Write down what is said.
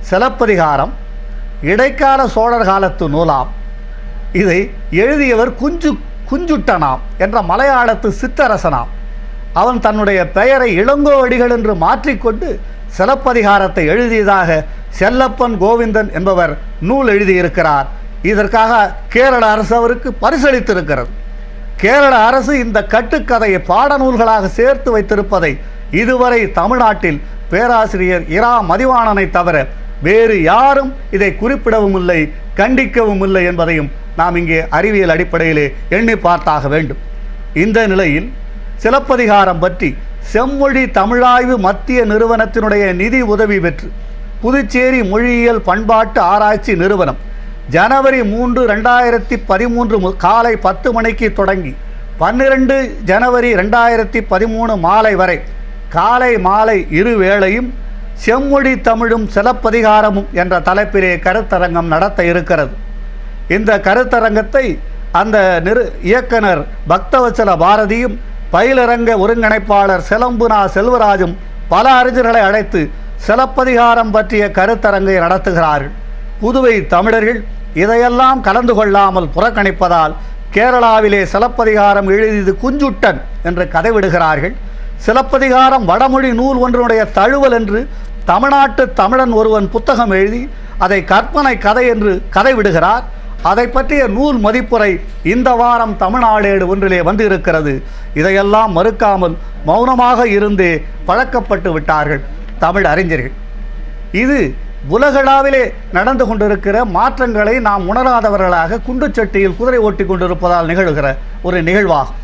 சிலப்பதிகாரம் இடைக்கால சோழர் காலத்து நூலாம் இதை எழுதியவர் குஞ்சு குஞ்சுட்டனாம் என்ற மலையாளத்து சித்தரசனாம் அவன் தன்னுடைய பெயரை இளங்கோவடிகள் என்று மாற்றிக்கொண்டு சிலப்பதிகாரத்தை எழுதியதாக செல்லப்பன் கோவிந்தன் என்பவர் நூல் எழுதியிருக்கிறார் இதற்காக கேரள அரசு அவருக்கு பரிசளித்திருக்கிறது கேரள அரசு இந்த கட்டுக்கதையை பாடநூல்களாக சேர்த்து வைத்திருப்பதை இதுவரை தமிழ்நாட்டில் பேராசிரியர் இரா மதிவாணனை தவிர வேறு யாரும் இதை குறிப்பிடவும் இல்லை கண்டிக்கவும் இல்லை என்பதையும் நாம் இங்கே அறிவியல் அடிப்படையிலே எண்ணி பார்த்தாக வேண்டும் இந்த நிலையில் சிலப்பதிகாரம் பற்றி செம்மொழி தமிழாய்வு மத்திய நிறுவனத்தினுடைய நிதி உதவி பெற்று புதுச்சேரி மொழியியல் பண்பாட்டு ஆராய்ச்சி நிறுவனம் ஜனவரி மூன்று ரெண்டாயிரத்தி பதிமூன்று மு- காலை பத்து மணிக்கு தொடங்கி பன்னிரண்டு ஜனவரி ரெண்டாயிரத்தி பதிமூணு மாலை வரை காலை மாலை இரு வேளையும் செம்மொழி தமிழும் சிலப்பதிகாரமும் என்ற தலைப்பிலே கருத்தரங்கம் நடத்த இருக்கிறது இந்த கருத்தரங்கத்தை அந்த நிறு இயக்குனர் பக்தவச்சல பாரதியும் பயிலரங்க ஒருங்கிணைப்பாளர் செலம்புனா செல்வராஜும் பல அறிஞர்களை அழைத்து சிலப்பதிகாரம் பற்றிய கருத்தரங்கை நடத்துகிறார்கள் புதுவை தமிழர்கள் இதையெல்லாம் கலந்து கொள்ளாமல் புறக்கணிப்பதால் கேரளாவிலே சிலப்பதிகாரம் எழுதியது குஞ்சுட்டன் என்று கதை விடுகிறார்கள் சிலப்பதிகாரம் வடமொழி நூல் ஒன்றினுடைய தழுவல் என்று தமிழ்நாட்டு தமிழன் ஒருவன் புத்தகம் எழுதி அதை கற்பனை கதை என்று கதை விடுகிறார் அதை பற்றிய நூல் மதிப்புரை இந்த வாரம் தமிழ்நாடேடு ஒன்றிலே வந்து இருக்கிறது இதையெல்லாம் மறுக்காமல் மௌனமாக இருந்தே பழக்கப்பட்டு விட்டார்கள் தமிழ் அறிஞர்கள் இது உலகளவிலே நடந்து கொண்டிருக்கிற மாற்றங்களை நாம் உணராதவர்களாக குண்டுச்சட்டியில் குதிரை ஓட்டி கொண்டிருப்பதால் நிகழ்கிற ஒரு நிகழ்வாகும்